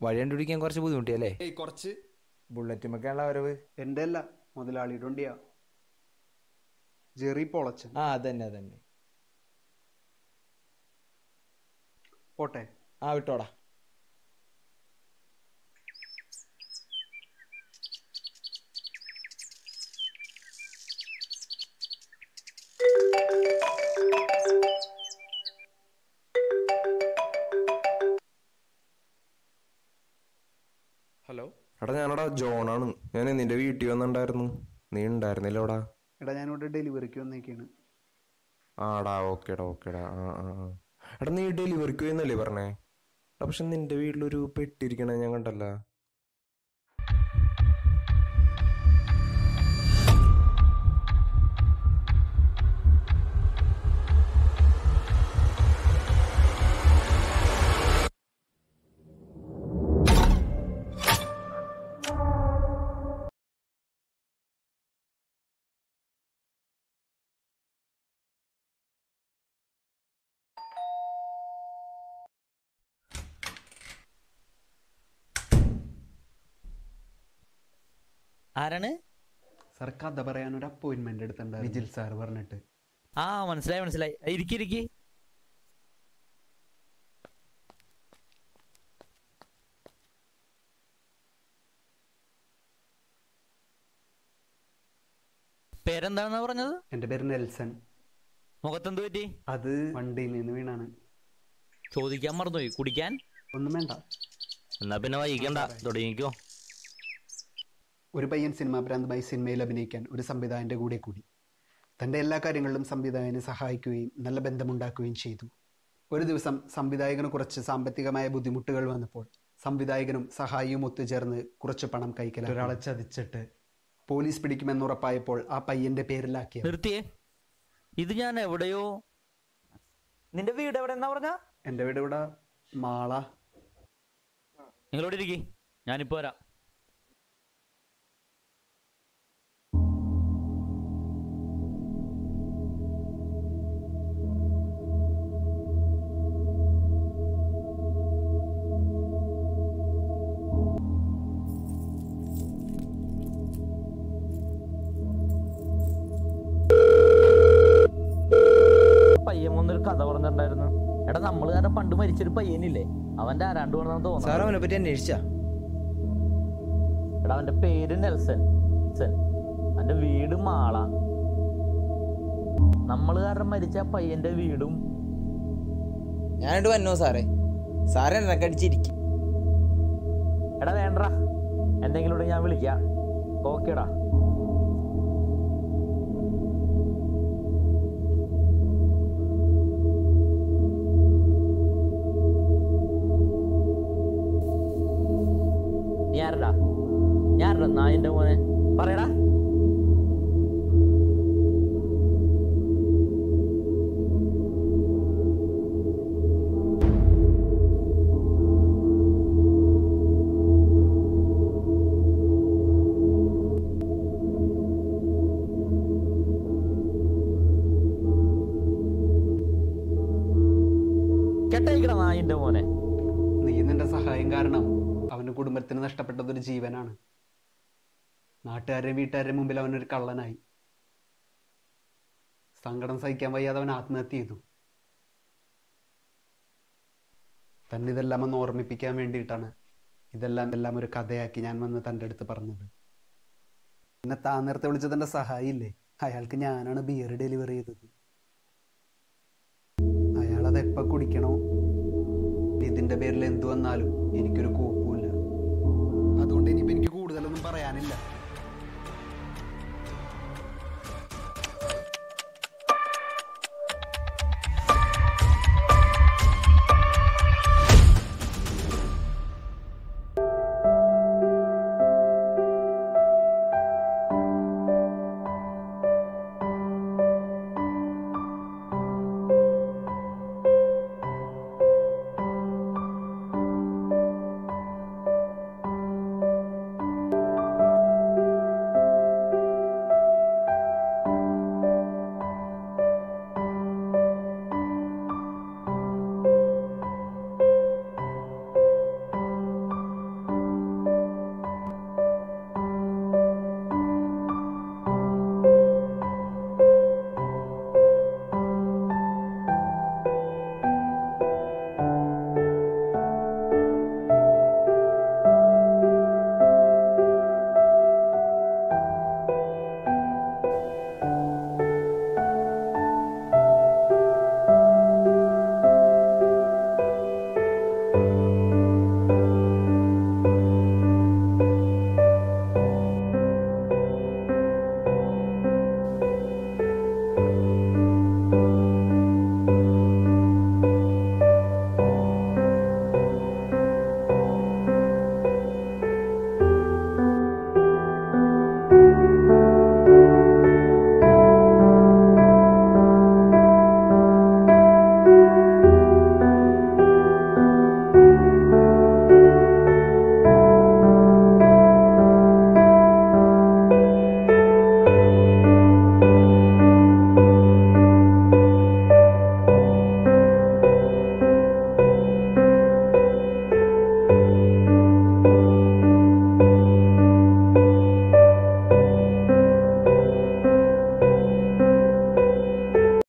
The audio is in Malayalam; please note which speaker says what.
Speaker 1: വഴി കണ്ടുപിടിക്കാൻ കുറച്ച് ബുദ്ധിമുട്ടിയല്ലേ
Speaker 2: ഏയ് കുറച്ച്
Speaker 1: ബുള്ളറ്റുമൊക്കെയുള്ള വരവ്
Speaker 2: എൻ്റെ അല്ല മുതലാളിയുടെ വണ്ടിയാ ജെറി പൊളച്ചൻ
Speaker 1: ആ അതന്നെ അതന്നെ
Speaker 2: പോട്ടെ
Speaker 1: ആ വിട്ടോടാ
Speaker 2: ഹലോ
Speaker 3: എടാ ഞാനടാ ജോണാണ് ഞാൻ നിന്റെ വീട്ടിൽ വന്നിട്ടുണ്ടായിരുന്നു നീ ഉണ്ടായിരുന്നില്ല എടാ
Speaker 2: എടാ ഞാനിവിടെ ഡെലിവറിക്ക് വന്നേക്കാണ്
Speaker 3: ആടാ ഓക്കേടാ ഓക്കേടാ ആ ആ ആ. എടാ നീ ഡെലിവറിക്ക് പോയെന്നല്ലേ പറഞ്ഞേ എടാ പക്ഷെ നിന്റെ വീട്ടിലൊരു പെട്ടിരിക്കണേ ഞാൻ കണ്ടല്ല
Speaker 4: ആരാണ്
Speaker 2: സാർ കഥ പറയാൻ ഒരു അപ്പോയിന്റ്മെന്റ് എടുത്തിട്ടുണ്ടായിരുന്നു വിജിൽ സാർ പറഞ്ഞിട്ട്
Speaker 4: ആ മനസ്സിലായി മനസ്സിലായി ഇരിക്കി ഇരിക്കി പേരെന്താണെന്നാ പറഞ്ഞത്
Speaker 2: എൻ്റെ പേര് നെൽസൺ
Speaker 4: മുഖത്തെന്ത് പറ്റി
Speaker 2: അത് വണ്ടിയിൽ നിന്ന് വീണാണ്
Speaker 4: ചോദിക്കാൻ മറന്നുപോയി കുടിക്കാൻ
Speaker 2: ഒന്നും വേണ്ട
Speaker 4: എന്നാ പിന്നെ വൈകണ്ട തുടങ്ങിക്കോ
Speaker 2: ഒരു പയ്യൻ സിനിമാ ഭ്രാന്തമായി സിനിമയിൽ അഭിനയിക്കാൻ ഒരു സംവിധായകന്റെ കൂടെ കൂടി തൻ്റെ എല്ലാ കാര്യങ്ങളിലും സംവിധായകനെ സഹായിക്കുകയും നല്ല ബന്ധമുണ്ടാക്കുകയും ചെയ്തു ഒരു ദിവസം സംവിധായകന് കുറച്ച് സാമ്പത്തികമായ ബുദ്ധിമുട്ടുകൾ വന്നപ്പോൾ സംവിധായകനും സഹായിയും ഒത്തുചേർന്ന് കുറച്ച് പണം കൈക്കല ഒരാളെ ചതിച്ചിട്ട് പോലീസ് പിടിക്കുമെന്നുറപ്പായപ്പോൾ ആ പയ്യന്റെ പേരിലാക്കിയ
Speaker 4: നിർത്തിയേ ഇത് ഞാൻ എവിടെയോ നിന്റെ വീട് എവിടെ എന്നാ പറഞ്ഞ
Speaker 2: എൻ്റെ വീട് ഇവിടെ മാള
Speaker 4: നിങ്ങളോട് ഇരിക്കി ഞാനിപ്പോ വരാം പയ്യൻ വന്നൊരു കഥ പറഞ്ഞിട്ടുണ്ടായിരുന്നു എടാ നമ്മള് കാരണം പണ്ട് മരിച്ചൊരു പയ്യനില്ലേ അവന്റെ ആരാണ്ട് വേണമെന്ന്
Speaker 1: സാർ
Speaker 4: തോന്നുന്നു
Speaker 1: അവനെ പറ്റി അന്വേഷിച്ചാ
Speaker 4: എടാ അവന്റെ പേര് നെൽസൺ നെൽസൺ അവന്റെ വീട് മാള നമ്മള് കാരണം മരിച്ച ആ പയ്യന്റെ വീടും
Speaker 1: ഞാനിട്ട് വന്നോ സാറേ സാറേ എന്നെ അടിച്ചിരിക്കും
Speaker 4: എടാ വേണ്ട എന്തെങ്കിലും ഉണ്ടെങ്കിൽ ഞാൻ വിളിക്കാം ഓക്കേടാ നീ ആരടാ ഞാനടാ നായിന്റെ മോനെ പറയടാ കെട്ടയക്കടാ നായിന്റെ മോനെ
Speaker 2: നീ നിന്റെ സഹായം കാരണം അവന്റെ കുടുംബത്തിന് നഷ്ടപ്പെട്ടത് ഒരു ജീവനാണ് നാട്ടുകാരുടെയും വീട്ടുകാരുടെയും മുമ്പിൽ അവനൊരു കള്ളനായി സങ്കടം സഹിക്കാൻ വയ്യാതെ അവൻ ആത്മഹത്യ ചെയ്തു തന്നെ ഇതെല്ലാം ഒന്ന് ഓർമ്മിപ്പിക്കാൻ വേണ്ടിയിട്ടാണ് ഇതെല്ലാം എല്ലാം ഒരു കഥയാക്കി ഞാൻ വന്ന് തൻ്റെ അടുത്ത് പറഞ്ഞത് എന്നെ താൻ നേരത്തെ വിളിച്ചത് എൻ്റെ സഹായില്ലേ അയാൾക്ക് ഞാനാണ് ബിയർ ഡെലിവറി ചെയ്തത് അയാളത് എപ്പോ കുടിക്കണോ ഇതിന്റെ പേരിൽ എന്തു വന്നാലും എനിക്കൊരു കൂപ്പുമില്ല അതുകൊണ്ട് ഇനിയിപ്പോ എനിക്ക് കൂടുതലൊന്നും പറയാനില്ല